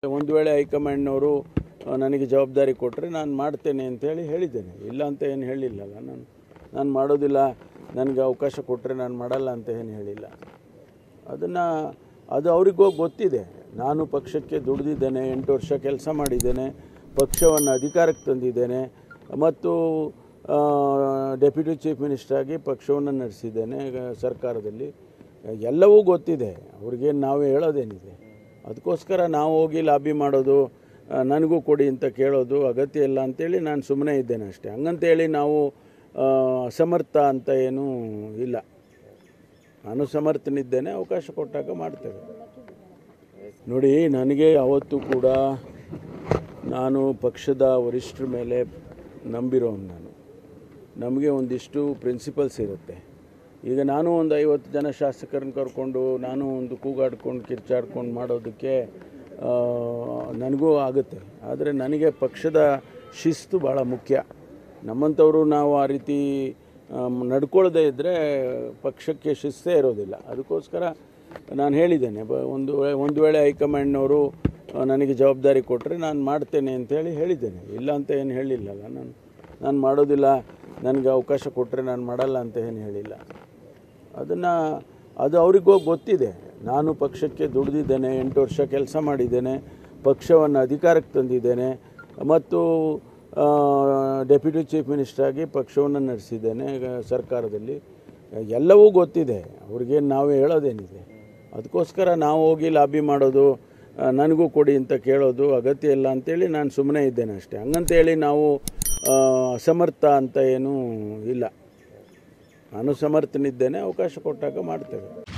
ಒಂದು ವೇಳೆ ಹೈಕಮಾಂಡ್ನವರು ಆ, ನನಗೆ ಜವಾಬ್ದಾರಿ ಕೊಟ್ಟರೆ ನಾನು ಮಾಡ್ತೇನೆ ಅಂತೇಳಿ ಹೇಳಿದ್ದೇನೆ ಇಲ್ಲ ಅಂತ ಏನು ಹೇಳಿಲ್ಲಲ್ಲ ನಾನು ನಾನು ಮಾಡೋದಿಲ್ಲ ನನಗೆ ಅವಕಾಶ ಕೊಟ್ಟರೆ ನಾನು ಮಾಡಲ್ಲ ಅಂತ ಏನು ಹೇಳಿಲ್ಲ ಅದನ್ನು ಅದು ಅವ್ರಿಗೂ ಗೊತ್ತಿದೆ ನಾನು ಪಕ್ಷಕ್ಕೆ ದುಡಿದಿದ್ದೇನೆ ಎಂಟು ವರ್ಷ ಕೆಲಸ ಮಾಡಿದ್ದೇನೆ ಪಕ್ಷವನ್ನು ಅಧಿಕಾರಕ್ಕೆ ತಂದಿದ್ದೇನೆ ಮತ್ತು ಡೆಪ್ಯೂಟಿ ಚೀಫ್ ಮಿನಿಸ್ಟರ್ ಆಗಿ ಪಕ್ಷವನ್ನು ನಡೆಸಿದ್ದೇನೆ ಈಗ ಸರ್ಕಾರದಲ್ಲಿ ಎಲ್ಲವೂ ಗೊತ್ತಿದೆ ಅವ್ರಿಗೇನು ನಾವೇ ಹೇಳೋದೇನಿದೆ ಅದಕ್ಕೋಸ್ಕರ ನಾವು ಹೋಗಿ ಲಾಬಿ ಮಾಡೋದು ಆ, ನನಗೂ ಕೊಡಿ ಅಂತ ಕೇಳೋದು ಅಗತ್ಯ ಇಲ್ಲ ಅಂತೇಳಿ ನಾನು ಸುಮ್ಮನೆ ಇದ್ದೇನೆ ಅಷ್ಟೇ ಹಂಗಂತೇಳಿ ನಾವು ಆ, ಅಸಮರ್ಥ ಅಂತ ಏನೂ ಇಲ್ಲ ನಾನು ಸಮರ್ಥನಿದ್ದೇನೆ ಅವಕಾಶ ಕೊಟ್ಟಾಗ ಮಾಡ್ತೇವೆ ನೋಡಿ ನನಗೆ ಯಾವತ್ತೂ ಕೂಡ ನಾನು ಪಕ್ಷದ ವರಿಷ್ಠರ ಮೇಲೆ ನಂಬಿರೋನು ನಾನು ನಮಗೆ ಒಂದಿಷ್ಟು ಪ್ರಿನ್ಸಿಪಲ್ಸ್ ಇರುತ್ತೆ ಈಗ ನಾನು ಒಂದು ಐವತ್ತು ಜನ ಶಾಸಕರನ್ನ ಕರ್ಕೊಂಡು ನಾನು ಒಂದು ಕೂಗಾಡ್ಕೊಂಡು ಕಿರ್ಚಾಡ್ಕೊಂಡು ಮಾಡೋದಕ್ಕೆ ಆ, ನನಗೂ ಆಗುತ್ತೆ ಆದರೆ ನನಗೆ ಪಕ್ಷದ ಶಿಸ್ತು ಭಾಳ ಮುಖ್ಯ ನಮ್ಮಂಥವರು ನಾವು ಆ ರೀತಿ ಆಮ್, ನಡ್ಕೊಳ್ದೇ ಇದ್ದರೆ ಪಕ್ಷಕ್ಕೆ ಶಿಸ್ತೇ ಇರೋದಿಲ್ಲ ಅದಕ್ಕೋಸ್ಕರ ನಾನು ಹೇಳಿದ್ದೇನೆ ಬ ಒಂದು ವೇ- ಒಂದು ವೇಳೆ ಹೈಕಮಾಂಡ್ನವರು ಆ, ನನಗೆ ಜವಾಬ್ದಾರಿ ಕೊಟ್ಟರೆ ನಾನು ಮಾಡ್ತೇನೆ ಅಂತೇಳಿ ಹೇಳಿದ್ದೇನೆ ಇಲ್ಲ ಅಂತ ಏನು ಹೇಳಿಲ್ಲಲ್ಲ ನಾನು ನಾನು ಮಾಡೋದಿಲ್ಲ ನನಗೆ ಅವಕಾಶ ಕೊಟ್ಟರೆ ನಾನು ಮಾಡಲ್ಲ ಅಂತ ಏನು ಹೇಳಿಲ್ಲ ಅದನ್ನು ಅದು ಅವ್ರಿಗೂ ಗೊತ್ತಿದೆ ನಾನು ಪಕ್ಷಕ್ಕೆ ದುಡಿದಿದ್ದೇನೆ ಎಂಟು ವರ್ಷ ಕೆಲಸ ಮಾಡಿದ್ದೇನೆ ಪಕ್ಷವನ್ನು ಅಧಿಕಾರಕ್ಕೆ ತಂದಿದ್ದೇನೆ ಮತ್ತು ಡೆಪ್ಯೂಟಿ ಚೀಫ್ ಮಿನಿಸ್ಟರ್ ಆಗಿ ಪಕ್ಷವನ್ನು ನಡೆಸಿದ್ದೇನೆ ಈಗ ಸರ್ಕಾರದಲ್ಲಿ ಎಲ್ಲವೂ ಗೊತ್ತಿದೆ ಅವ್ರಿಗೇನು ನಾವೇ ಹೇಳೋದೇನಿದೆ ಅದಕ್ಕೋಸ್ಕರ ನಾವು ಹೋಗಿ ಲಾಬಿ ಮಾಡೋದು ಆ, ನನಗೂ ಕೊಡಿ ಅಂತ ಕೇಳೋದು ಅಗತ್ಯ ಇಲ್ಲ ಅಂತೇಳಿ ನಾನು ಸುಮ್ಮನೆ ಇದ್ದೇನೆ ಅಷ್ಟೇ ಹಂಗಂತೇಳಿ ನಾವು ಆ, ಅಸಮರ್ಥ ಅಂತ ಏನೂ ಇಲ್ಲ ನಾನು ಸಮರ್ಥನಿದ್ದೇನೆ ಅವಕಾಶ ಕೊಟ್ಟಾಗ ಮಾಡ್ತೇವೆ